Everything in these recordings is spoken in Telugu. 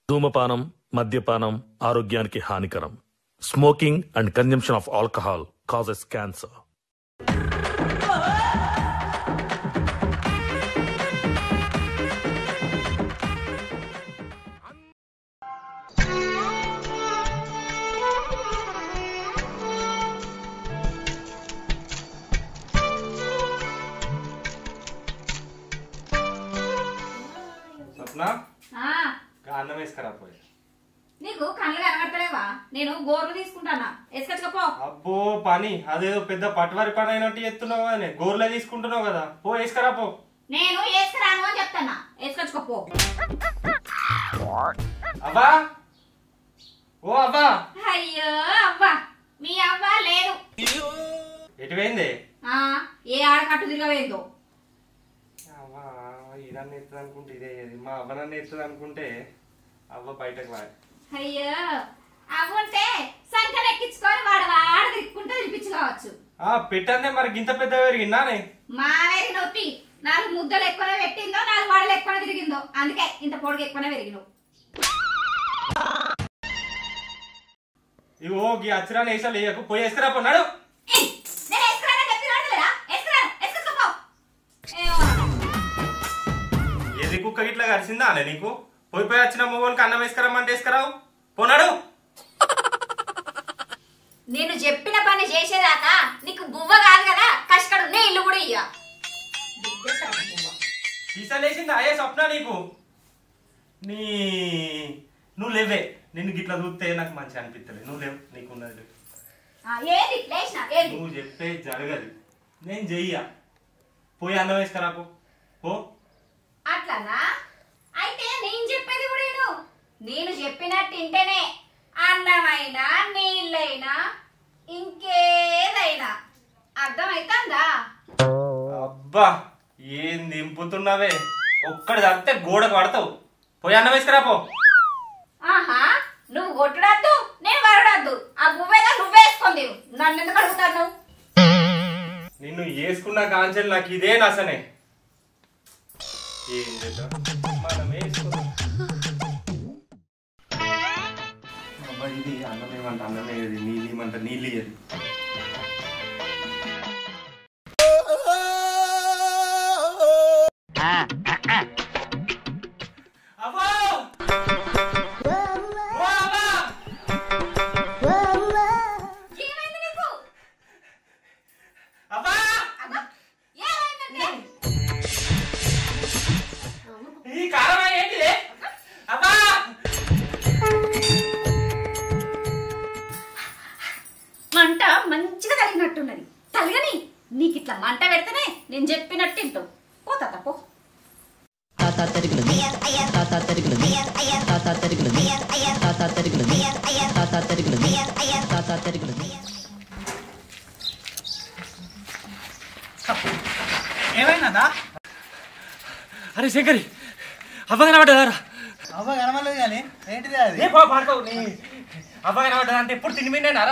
ధూమపానం మద్యపానం ఆరోగ్యానికి హానికరం smoking and consumption of alcohol causes cancer Swapna ఆ, గా అన్నం వేసుకురా పోయి నీకు కళ్ళు కనబడతలేవా నేను గోర్లు తీసుకుంటానా ఎసుకొచ్చుకపో అబ్బో పని అదేదో పెద్ద పట్టువారి పని అయినట్టు ఎత్తున్నావు కదా గోర్లే తీసుకుంటున్నావు కదా పో వేసుకురా పో నేను వేసుకురాను అని చెప్తానా వేసుకొచ్చుకోపో అవ్వా ఓ అవ్వా అయ్యో అవ్వా మీ అవ్వ లేదు ఎటు పోయింది ఆ, ఏ ఆడకట్టు తిరగవేందో అవ్వా ఇదన్నీ ఎత్తుంది అనుకుంటే ఇదే ఇది. మా అవ్వ నన్ను ఎత్తుంది అనుకుంటే అవ్వ బయటకు వాయి అయ్యో అవ్వుంటే సంకలు ఎక్కించుకొని వాడు వాడ తిరుక్కుంటే తినిపించుకోవచ్చు ఆ పెట్టందే మరి గింత పెద్ద పెరిగిందానే మావేరి నొప్పి నాలుగు ముద్దలు ఎక్కువనే పెట్టిందో నాలుగు వాడలు ఎక్కువనే తిరిగిందో అందుకే ఇంత పొడుగు ఎక్కువనే పెరిగినావు ఇగో గీ అచ్చిరాని వేసాలు వేయకు పోయి వేసుకురా పో నడు ఏయ్, నేను వేసుకురానని చెప్పినాడు లేదా? వేసుకురాను, వేసుకొచ్చుకోపో. ఏమో. ఏది కుక్క ఇట్లా కలిసిందా అనే నీకు పోయి పోయి వచ్చిన మొగోనికి అన్నం వేసుకురమ్మంటే వేసుకురావు పోనాడు నేను చెప్పిన పని చేసేదాకా నీకు బువ్వ కాదు కదా కష్టడు నే ఇల్లు కూడా ఇయ్య తీసలేసింది అయ్యే స్వప్న నీకు నీ నువ్వు లేవే నిన్ను గిట్లా చూస్తే నాకు మంచి అనిపిస్తలేదు నువ్వు లేవు నీకున్నది లేవు. ఆ, ఏది లేచిన ఏది నువ్వు చెప్పే జరగదు నేను చెయ్య పోయి అన్నం వేసుకురా పో పో అట్లానా అయితే నేను చెప్పేది కూడా విను. నేను చెప్పినట్టు ఇంటేనే అన్నమైనా నీళ్ళైనా ఇంకేదైనా అర్థమైతుందా అబ్బా ఏం దింపుతున్నావే ఒక్కడి తగ్గితే గోడకు పడతావు పోయి అన్నం వేసుకురా పో ఆహా నువ్వు కొట్టడద్దు నేను వరడద్దు ఆ బువ్వేగా నువ్వేసుకుంది నన్ను ఎందుకు అడుగుతాను నిన్ను వేసుకున్న కాంచెలు నాకు ఇదే నసనే ఏం చేద్దాం మనం వేసుకుందాం అబ్బా, ఇది అన్నం ఏమంట అన్నం ఏది నీళ్ళు ఇమ్మంట నీళ్ళు ఇయ్యదు అవ్వా! ఓ అవ్వా! ఏమైంది నీకు అవ్వా! అబ్బా, ఏమైందంటే ఈ కారం ఏంటిది అబ్బా మంట మంచిగా కలిగినట్టున్నది తలగని నీకు ఇట్లా మంట పెడితేనే నేను చెప్పినట్టు తింటావు పోతా పో తాత తరుగులు తాత తరుగులు తాత తరుగులు తాత తరుగులు తాత తరుగులు తాత తరుగులు ఏమైందా అరే శంకరి అవ్వ కనబడ్డదారా అవ్వ కనబడలేదు కానీ ఏంటిది అది ఏ పో పాడుకోవు నీ అవ్వ కనబడ్డదా అంటే ఎప్పుడు తిని మిండేనారా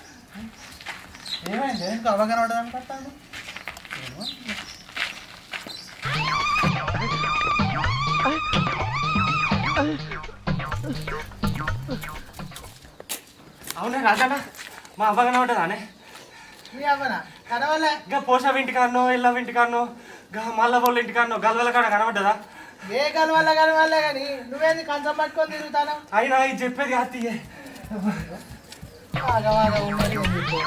ఏమైంది ఎందుకు అవ్వ కనబడదు అనుకుంటాను అవునా రాజన్న మా అవ్వ కనబడ్డదానే మీ అవ్వనా కనవలే ఇంకా పోషా ఇంటికాన్నో ఇళ్ళ ఇంటికాన్నో గా మల్ల వాళ్ళ ఇంటికాన్నో గల్వల కాడ కనబడ్డదా ఏ కనవల్ల కనవల్లే కానీ నువ్వేంది కంచం పట్టుకొని తిరుగుతాను అయినా ఇది చెప్పేది అత్తియే ఆగవాగా ఉన్నది ఉంది పో.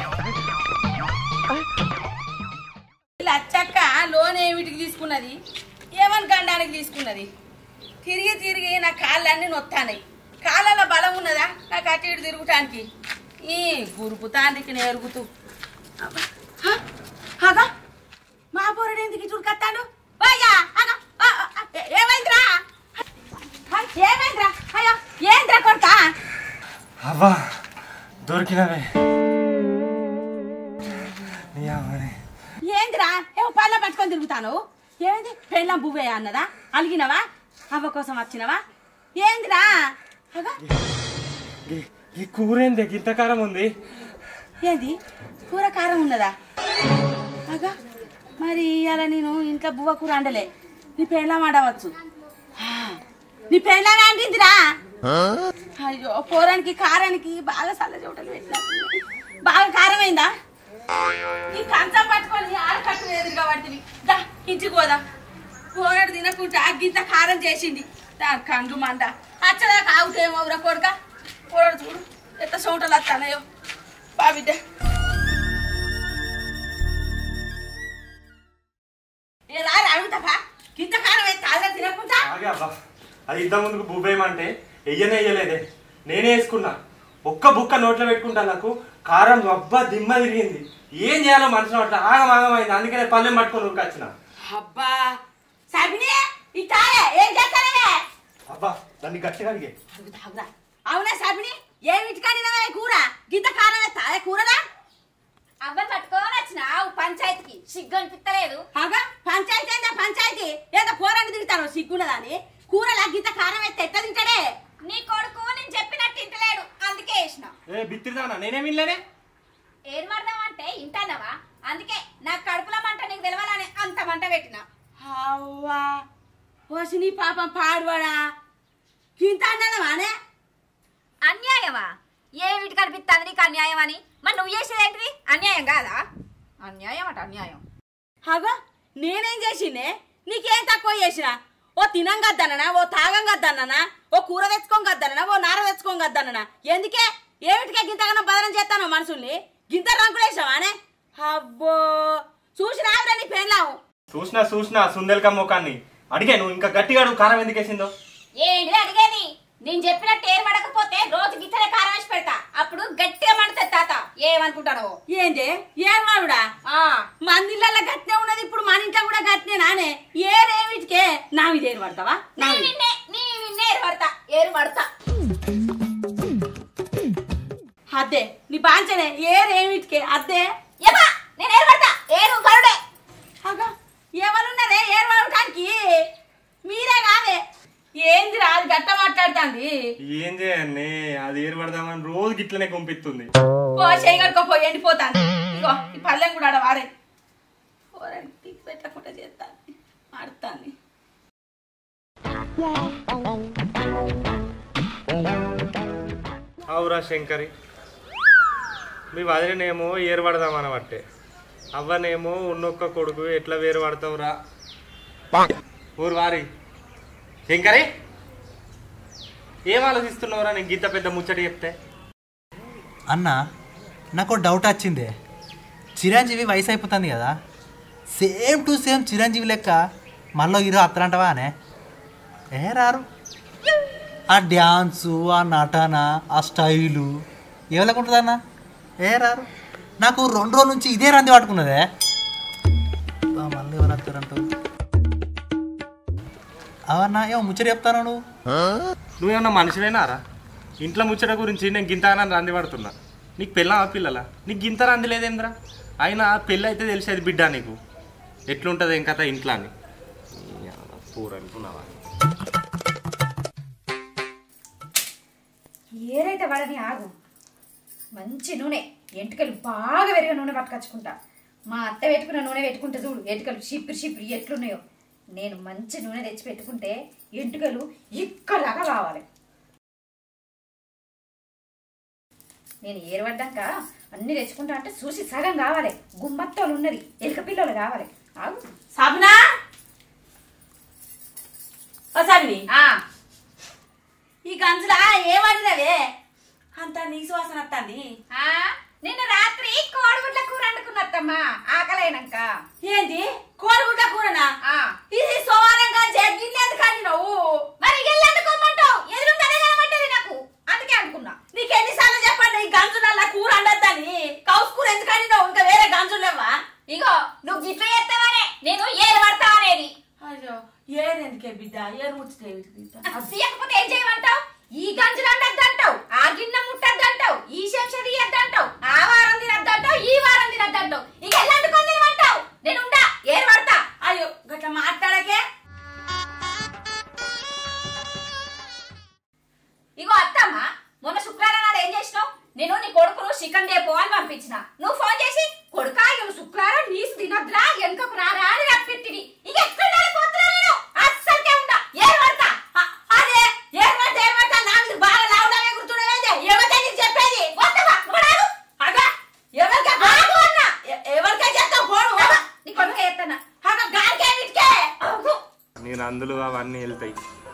లచ్చక్క లోన్ ఏమిటికి తీసుకున్నది ఏమని గండానికి తీసుకున్నది తిరిగి తిరిగి నా కాళ్ళన్నీ నొత్తానాయి కాళ్ళలో బలం ఉన్నదా నాకు అటు ఇటు తిరుగుటానికి ఈ గురుపు తాండ్రికి నేరుగుతూ అబ్బా. హ? ఆగా మా పోరడు ఎందుకు ఇటు కత్తాడు ఓయ్యా, ఆగా. ఆ, ఆ, ఆ, ఏ- ఏమైందిరా హ, ఏమైందిరా అయ్యో ఏంద్రా కొడతా అవ్వ దొరికినవే నీ అవ్వనే ఏందిరా ఏమో పళ్ళ పట్టుకొని తిరుగుతాను ఏంది పెళ్ళం పువ్వే అన్నదా అలిగినవా అవ్వ కోసం వచ్చినవా ఏందిరా అగో, ఈ- ఈ కూరేంది ఇంత కారం ఉంది ఏంది కూర కారం ఉన్నదా అగా మరి ఇవాళ నేను ఇంట్లో బువ్వ కూర అండలే నీ పెళ్ళం ఆడవచ్చు నీ పెళ్ళాన్ని అంటిందిరా అయ్యో పోరానికి కారానికి బాగా సల్ల చోటలు పెట్టినట్టు బాగా కారమైందా ఈ కంచం పట్టుకొని ఆడకట్టు ఎదురుగా పడుతుంది దా ఇంటికి పోదా పోరాడు తినకుండా గింత కారం చేసింది దా కండు మండ అచ్చదాకా ఆగుతాయేమోరా కొడుక పోరాడు చూడు ఎంత సౌంటలు వస్తానయో బాబిడ్డ ఏ రా అడుగుతావా గింత కారం అయితే తాగా తినకుండా ఆగే అబ్బా అది ఇంత ముందుకు బుబ్బేయమంటే ఎయ్యనే ఎయ్యలేదే నేనే వేసుకున్నా ఒక్క బుక్క నోట్లో పెట్టుకుంటా నాకు కారం అబ్బా దిమ్మ తిరిగింది ఏం చేయాలో మనసులో అట్లా ఆగం ఆగమైంది అందుకనే పల్లెం పట్టుకొని ఉరికొచ్చిన అబ్బా సబినే ఈ తాయే ఏం చేస్తానే అబ్బా దాన్ని గట్టిగా అడిగే అడుగుతా అవునా సబిని ఏమిటి కడినవే కూర గింత కారం తాయే కూరనా అవ్వని పట్టుకొని వచ్చినావు పంచాయతీకి సిగ్గు అనిపిస్తలేదు అగా పంచాయతీ ఏందా పంచాయతీ ఏదో పోరాన్ని తింటాను సిగ్గున్నదాని కూరలా గింత కారం అయితే ఎట్లా తింటాడే నీ కొడుకు నేను చెప్పినట్టు ఇంటలేడు అందుకే వేసిన ఏ బిత్తిరిదానా నేనేం వినలేనే ఏం మడదామంటే ఇంటానవా అందుకే నా కడుపులో మంట నీకు తెలవాలని అంత మంట పెట్టిన అవ్వా పోసి నీ పాపం పాడువాడా గింత అన్నదమానే అన్యాయమా ఏ వీటి కనిపిస్తుంది నీకు అన్యాయం అని మరి నువ్వు చేసేది ఏంటిది అన్యాయం కాదా అన్యాయం అట అన్యాయం అగో నేనేం చేసిండే నీకేం తక్కువ చేసినా ఓ తినం గద్దననా ఓ తాగం గద్దననా ఓ కూర తెచ్చుకోం గద్దననా ఓ నార తెచ్చుకోం గద్దననా ఎందుకే ఏమిటికే గింతగానో బదనం చేస్తాను మనుషుల్ని గింత రంకులేసావానే అబ్బో చూసి రావురా నీ పెళ్ళాము చూసినా చూసినా సుందెలక ముఖాన్ని అడిగే నువ్వు ఇంకా గట్టిగా అడుగు కారం ఎందుకు వేసిందో ఏంటి అడిగేది నేను చెప్పినట్టు ఏం పడకపోతే రోజు గిట్టనే కారం వేసి పెడతా అప్పుడు గట్టిగా మండుతుంది తాత ఏమనుకుంటాను ఏంటి ఏం మావిడా ఆ మందిళ్ళ గట్నే ఉన్నది ఇప్పుడు మన ఇంట్లో కూడా గట్నే నానే ఏరేమిటికే నా మీద ఏరు పడతావా నా నీ మీద. విన్నే నీ విన్నే ఏరు పడతా ఏరు పడతా అద్దే నీ బాంచనే ఏరేమిటికే అద్దే ఏమా నేను ఏరు పడతా ఏరు కరుడే అగా ఎవరున్నారే ఏర్వాడటానికి మీరే కాదే ఏంది రాదు గట్ట మాట్లాడుతుంది ఏం చేయండి అది ఏరు పడదామని రోజు గిట్లనే పంపిస్తుంది పో చేయగడుకోపో ఎండిపోతాను ఇగో ఈ పల్లెం కూడా ఆడ వారే పోరండి తీసి పెట్టకుండా చేస్తాను ఆడుతాను అవురా శంకరి మీ వదిలేనేమో ఏరు పడదామనబట్టే అవ్వనేమో ఉన్నొక్క కొడుకు ఎట్లా వేరు పడతావురా ఊరు వారి శంకరి ఏం ఆలోచిస్తున్నావురా నేను గీత పెద్ద ముచ్చట చెప్తే అన్న నాకు డౌట్ వచ్చింది చిరంజీవి వయసు అయిపోతుంది కదా సేమ్ టు సేమ్ చిరంజీవి లెక్క మళ్ళీ హీరో అత్తరంటవా అనే ఏ రారు ఆ డ్యాన్సు ఆ నటన ఆ స్టైలు ఎవరికి ఉంటుందన్న ఏ రారు నాకు రెండు రోజుల నుంచి ఇదే రంది పట్టుకున్నదే అబ్బా, మళ్ళీ ఎవరు వస్తారంటావు అవన్నా ఏమో ముచ్చట చెప్తాను నువ్వు నువ్వేమన్నా మనిషివేనారా ఇంట్లో ముచ్చట గురించి నేను గింతగానని రంది పడుతున్నా నీకు పెళ్ళా పిల్లలా నీకు గింత రంది లేదేంద్రా అయినా పెళ్ళి అయితే తెలిసేది బిడ్డ నీకు ఎట్లుంటుంది ఏం కథ ఇంట్లో అని పూర అనుకున్నావా ఏరైతే వాడని ఆగు మంచి నూనె ఎంటుకలు బాగా పెరిగిన నూనె పట్టుకొచ్చుకుంటా మా అత్త పెట్టుకున్న నూనె పెట్టుకుంటే చూడు ఎంటుకలు షిప్పిరి షిప్పిరి ఎట్లున్నాయో నేను మంచి నూనె తెచ్చి పెట్టుకుంటే ఎంటుకలు ఇక్కడలాగా కావాలి నేను ఏరవడ్డాక అన్ని తెచ్చుకుంటా అంటే చూసి సగం కావాలి గుమ్మత్తోలు ఉన్నది ఎలుక పిల్లలు కావాలి ఆగు సబనా ఓ సబిని ఆ, ఈ గంజులా ఏమడినవే అంత నీసు వాసన వస్తుంది ఆ, నిన్న రాత్రి కోడిగుడ్ల కూర వండుకున్నత్తమ్మా ఆకలైనాక ఏంది కోడిగుడ్డ కూరనా ఆ ఇది సోమవారం కానీ గిన్నెందుకని నువ్వు మరి ఎల్లందుకోమంటావు ఎదురుగానే కనబడ్డది నాకు అందుకే అనుకున్నా నీకు ఎన్నిసార్లు చెప్పండి ఈ గంజులల్లా కూర వండొద్దని కౌసు కూర ఎందుకని నువ్వు ఇంకా వేరే గంజులు లేవా ఇగో నువ్వు గిట్ల చేస్తావనే నేను ఏలు పడతా అనేది అయ్యో ఏరెందుకే బిడ్డ ఏరు ముచ్చితే అది తీయకపోతే ఏం చేయమంటావు ఈ గంజులు అంటద్దంటావు ఆ గిన్నె ముట్టద్దంటావు ఈ శంష తీయద్దంటావు ఆ వారం తినద్దంటావు ఈ వారం తినద్దంటావు ఇక ఎల్లందుకొని తినమంటావు నేను ఉండా ఏలు పడతా అయ్యో గట్లా మాట్లాడకే ఇగో అత్తమ్మ మొన్న శుక్రవారం నాడు ఏం చేసినావు నేను నీ కొడుకును చికెన్ డేపో అని పంపించిన నువ్వు ఫోన్ చేసి కొడుకా ఇవి శుక్రవారం నీసు తినొద్దురా వెనుకకు రారా అని రప్పెత్తివి ఇక ఎక్కడ పోతున్నా నేను అస్సలకే ఉండా ఏం పడతా అ- అదే రందులు అవన్నీ వెళ్తాయి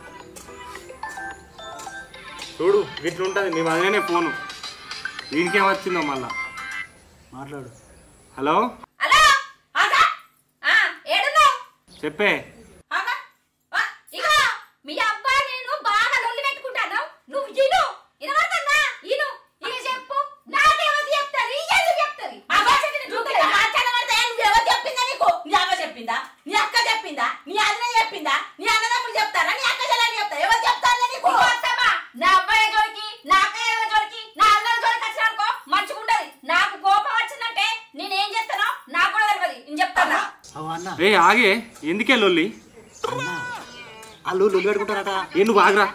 చూడు ఇట్లుంటుంది మీ వదిలేనే ఫోను దీనికేం వచ్చిందో మళ్ళా మాట్లాడు హలో హలో ఆగా ఆ ఏడున్నావు చెప్పే ఆగా ఆ, ఇగో మీ అబ్బా నేను బాగా లొల్లి పెట్టుకుంటాను నువ్వు ఇను ఇనవద్దన్నా ఇను ఇక చెప్పు నాకేమది చెప్తారు ఇయ్యేది చెప్తారు ఆ భాష నేను చూడలేదు. మాట్లాడమంటే నువ్వు ఎవరు చెప్పిందా నీకు నీ అమ్మ చెప్పిందా నీ అక్క చెప్పిందా నీ అన్న చెప్పిందా నీ అన్నదమ్ములు చెప్తారా నీ అక్క చెల్లెలు చెప్తారా ఎవరు చెప్తారా నీకు ఇగో అత్తమ్మా, నా అబ్బాయి జోలికి నా అక్కయ్య జోలికి నా అన్నల జోలికి వచ్చినానుకో మంచిగుంటది నాకు కోపం వచ్చిందంటే నేనేం చేస్తానో నాకు కూడా తెలియదు నేను చెప్తానా అవు అన్న ఏ ఆగే ఎందుకే లొల్లి అన్న వాళ్ళు లొల్లి పెట్టుకుంటారట ఏ నువ్వు ఆగరా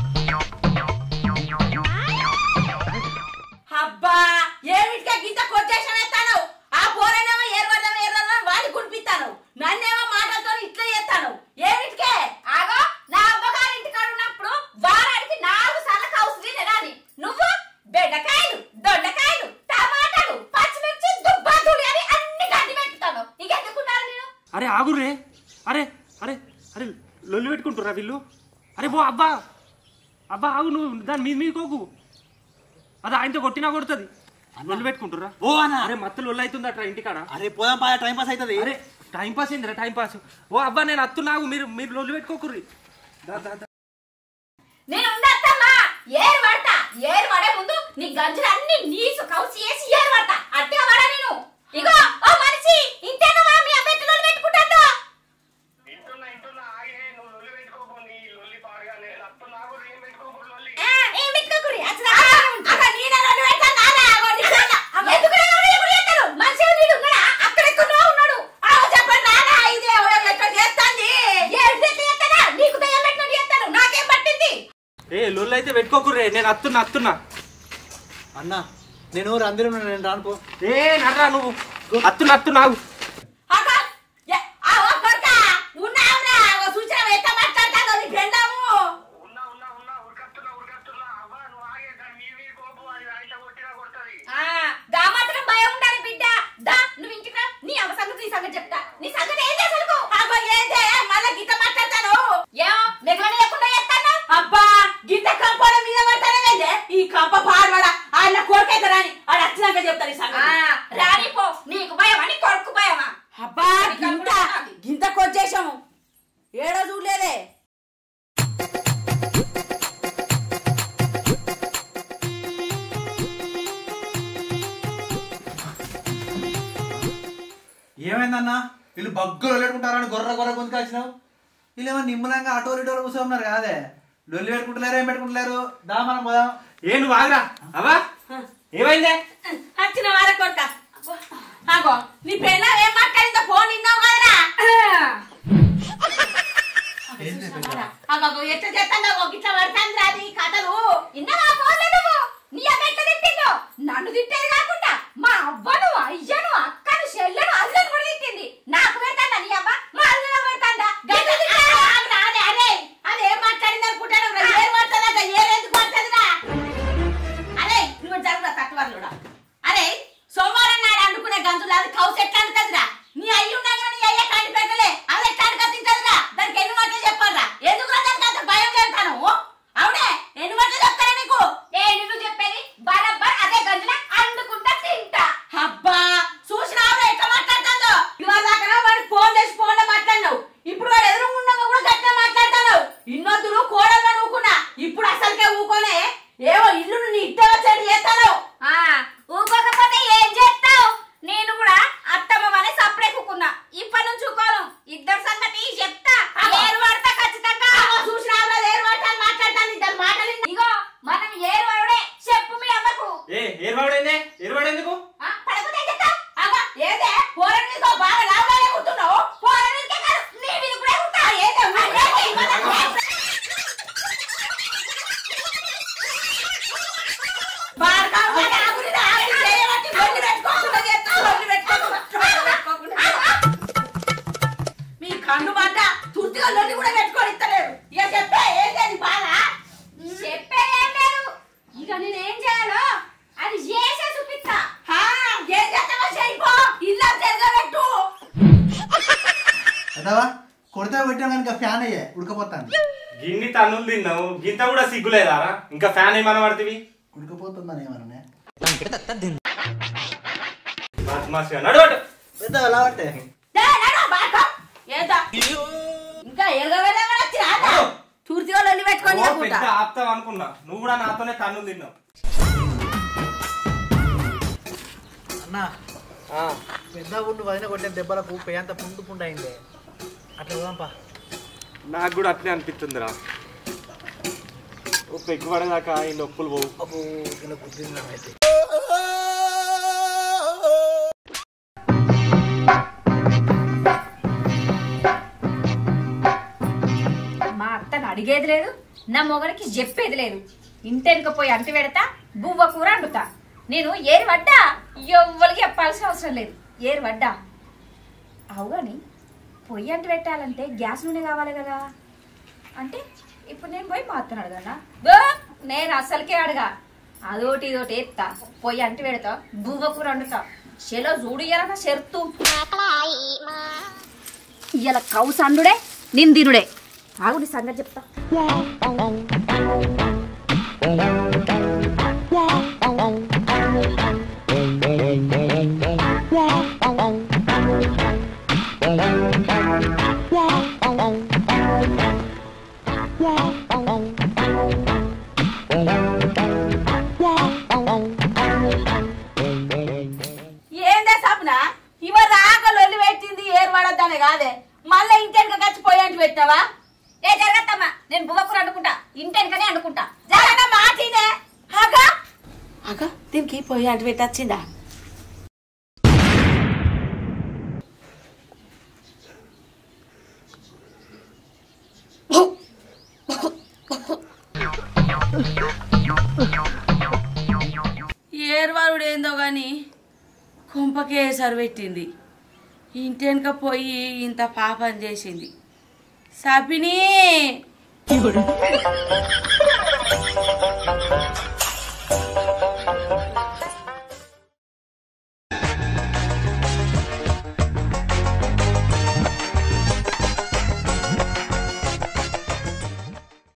అబ్బా ఏమిటికే గింత కొట్టేషన్ ఎత్తాను ఆ పోరనేమో ఏర్పడదాం ఏర్పడదాం వాడిని కుడిపిస్తాను నన్నేమో మాటలతో ఇట్లా చేస్తాను ఏమిటికే ఆగో నా అమ్మగారి ఇంటికాడ ఉన్నప్పుడు వారానికి నాలుగు సార్లు కౌసు తినేదాన్ని నువ్వు బెండకాయలు దొండకాయలు టమాటాలు పచ్చిమిర్చి దుబ్బాతులు అని అన్ని గడ్డి పెట్టుతాను ఇక ఎందుకున్నారు నేను అరే ఆగుర్రే అరే అరే అరే లొల్లి పెట్టుకుంటుర్రా వీళ్ళు అరే బో అబ్బా అబ్బా ఆగు నువ్వు దాని మీద మీద కోకు అది ఆయనతో కొట్టినా కొడుతుంది లొల్లి పెట్టుకుంటుర్రా ఓ అన్న అరే మత్తు లొల్లి అవుతుందట్రా ఇంటికాడ అరే పోదాం పా టైం పాస్ అవుతుంది అరే టైం పాస్ ఏందిరా టైం పాస్ ఓ అబ్బా నేను అత్తున్నాగు మీరు మీరు లొల్లి పెట్టుకోకుర్రి దా, దా, దా. నేను ఉండత్తమ్మా ఏరు పడతా ఏరు పడే ముందు నీ గంజులు అన్ని నీసు కౌసి వేసి ఏరు పడతా అట్టే పడా నేను ఇగో ఓ మనిషి ఇంతేనమ్మా మీ అబ్బెట్టులో పెట్టుకుంటా ఏం పెట్టుకోకురి అసలు అక్క నేనే నన్ను పెడతాను నానే ఆగో నీ పిల్ల. అగో. ఎందుకు చేస్తారు మనిషి నీడు ఉన్నాడా అక్కడ ఎక్కడో ఉన్నాడు ఆగో చెప్పండి నానే ఇది ఎవడో ఎట్లా చేస్తాంది ఏడు చేస్తాడా నీకు దయ్యం పెట్టినట్టు చేస్తాను నాకేం పట్టింది ఏ లొల్లి అయితే పెట్టుకోకుర్రే నేను అత్తున్నా అత్తున్నా అన్న నేను రందిలో నేను రాను పో ఏ నర్రా నువ్వు అత్తున్నా అత్తున్నాగు అక్క ఏ, ఆగో కొడుకా ఉన్నావురా ఆగో చూసినావు ఎట్లా మాట్లాడతాదో నీ ఫ్రెండాము ఆ గా మాత్రం భయం ఉండాలి బిడ్డ దా నువ్వు ఇంటికి రా నీ అమ్మ సంగతి నీ సంగతి చెప్తా నీ సంగతి ఏం చేసలుకో ఆగో ఏందే మళ్ళా గిట్ట మాట్లాడతాను ఏమో నెగలని లేకుండా చేస్తాను అబ్బా గిట్ట కంపల మీద పడతానే ఈ కంప పాడబడా ఆయన కోరికైతే రాని ఆడు వచ్చినాక చెప్తాను ఈ ఆ సంగతి రానిపో నీకు భయం అని కొడుకు భయమా అబ్బా గింత గింత కొచ్చేసాము ఏడో చూడలేదే ఏమైందన్న వీళ్ళు బగ్గులు పెట్టుకుంటారని గొర్ర గొర్ర గుంతుకు వచ్చినావు వీళ్ళు ఏమో నిమ్మలంగా ఆటో ఇటోలు కూర్చో ఉన్నారు కాదే లొల్లి పెట్టుకుంటలేరు ఏం పెట్టుకుంటలేరు దా మనం పోదాం ఏ నువ్వు ఆగరా అవా ఏమైందే వచ్చిన వార కొడుక ఆగో నీ పెళ్ళ ఏం మాట్లాడిందో ఫోన్ ఇన్నావు కదరా ఏంది పెద్ద? అగో ఎట్లా చేస్తాను గిట్ల పడతాను రాది కథలు ఇన్నవా ఫోన్లో నువ్వు నీ అమ్మ ఎట్లా తిట్టిందో నన్ను తిట్టేది కాకుండా మా అవ్వను అయ్యను అక్కను చెల్లెను అల్లను కూడా తిట్టింది నాకు పెడతాందా నీ అమ్మ మా అల్లలో పెడతాందా గట్ల తిట్టావా? అదే అదే అది ఏం మాట్లాడింది అనుకుంటాను ఏం పడుతుందట ఏరెందుకు పడుతుందిరా అరే నువ్వు జరుగుతా తక్కువలుడా అరే సోమవారం నాడు అనుకునే గంతులు అది కౌసు ఎట్లా అనుకదిరా నీ అయ్యి ఉండగా నీ అయ్యే కంటి పెట్టలే అది ఎట్లా అనుకతింటదిరా దానికి ఎన్ని మాటలు చెప్పాలరా ఎందుకు దానికి అంత భయం వెళ్తాను అవునే ఎన్ని మాటలు చెప్తారా నీకు ఏ నిన్ను చెప్పేది బరబ్బర్ అదే గంజుల అండుకుంటా తింటా అబ్బా చూసినావురా ఎట్లా మాట్లాడుతుందో ఇవాళ దాకా వాడు ఫోన్ చేసి ఫోన్ లో మాట్లాడినావు ఇప్పుడు వాడు ఎదురు ఉండగా కూడా గట్టిగా మాట్లాడుతున్నావు ఇన్నొద్దులు కోడల్లో ఊకున్నా ఇప్పుడు అసలుకే ఊకోనే ఏవో ఇల్లు నీ ఇట్టే వచ్చేది చేస్తాను ఆ ఊకోకపోతే ఏం చేస్తావు నేను కూడా అత్తమ్మ వలె సప్పుడే కూకున్నా ఇప్పటి నుంచి ఊకోను ఇద్దరు సంగతి చెప్తా ఏరు పడతా ఖచ్చితంగా చూసినావురా ఏరు మాట్లాడి మాట్లాడతాను ఇద్దరు మాటలు ఇగో మనం ఏరు వరుడే చెప్పు మీ అమ్మకు ఏ ఏర్వాడైందే ఏర్వాడేందుకు ఆ, పడకపోతే ఏం చేస్తావు అబ్బా ఏదే పోరని నీతో బాగా లాభాలే కూర్చున్నావు పోరని కాదు నీ మీద కూడా ఉంటా ఏదే ఊరేగి మన- బాగా మన ఆగురిని ఆగి చేయబట్టి లొల్లి పెట్టుకోకుండా చేస్తావు, లొల్లి పెట్టుకోకుండా, లొల్లి పెట్టుకోకుండా. మీ కన్ను మాట తుర్తిగా లొల్లి కూడా పెట్టుకొని ఇస్తలేరు ఇక చెప్పే ఏంటి బాధ చెప్పేదేం లేదు ఇక నేనేం చేయాలో అది చేసే చూపిస్తా హా, ఏం చేస్తావో చేయిపో ఇల్లు జరగబెట్టు అదావా కొడితే పెట్టినా కనుక ఫ్యాన్ అయ్యే ఉడకపోతాను గిన్ని తన్నులు తిన్నావు గింత కూడా సిగ్గులేదారా ఇంకా ఫ్యాన్ ఏమన్నా పడుతుంది ఉడకపోతుందని ఏమన్నా బద్మాషిగా నడవడు పెద్ద ఎలా పట్టే ఏంటా ఇంకా ఎరగవేలా చూర్తిగా లొల్లి పెట్టుకొని ఓ, చెప్పుకుంటా పెద్ద ఆప్తావు అనుకున్నా నువ్వు కూడా నాతోనే తన్నులు తిన్నావు అన్న పెద్ద ఉండు వదిన కొట్టిన దెబ్బలకు పేయంత పుండు పుండు అయింది అట్లా పోదాంపా నాకు కూడా అట్లే అనిపిస్తుందిరా ఓ పెగ్గు పడదాకా ఈ నొప్పులు పోవు అబ్బో ఇలా కుదిరింది అయితే మా అత్తను అడిగేది లేదు నా మొగనికి చెప్పేది లేదు ఇంటెనక పోయి అంటి పెడతా బువ్వ కూర వండుతా నేను ఏరు వడ్డా ఎవ్వరికి చెప్పాల్సిన అవసరం లేదు ఏరు వడ్డా అవుగాని పొయ్యి అంటి పెట్టాలంటే గ్యాస్ నూనె కావాలి కదా అంటే ఇప్పుడు నేను పోయి మా అత్తను అడగనా గో నేను అసలుకే అడగా అదోటి ఇదోటి ఎత్తా పొయ్యి అంటి పెడతా బువ్వ కూర వండుతా చెలో చూడు ఇయ్యాలన్నా చెరుతూ ఇయ్యాల కౌసు అండుడే నేను తినుడే ఆగు నీ సంగతి చెప్తా ఏందే సప్న ఇవ రాక లొల్లి పెట్టింది ఏరు పడద్దానే కాదే మళ్ళీ ఇంటెనక కచ్చి పోయాంటి పెట్టావా ఏ జరగత్తమ్మా నేను బువ్వ కూర వండుకుంటా ఇంటెనకనే వండుకుంటా జరగన మాటినే అగా అగా దీనికి పోయి అంటి పెట్టి వచ్చిందా ఏర్వారుడు ఏందో గాని కుంపకే సరి పెట్టింది ఇంటెనక పోయి ఇంత పాపం చేసింది సపిని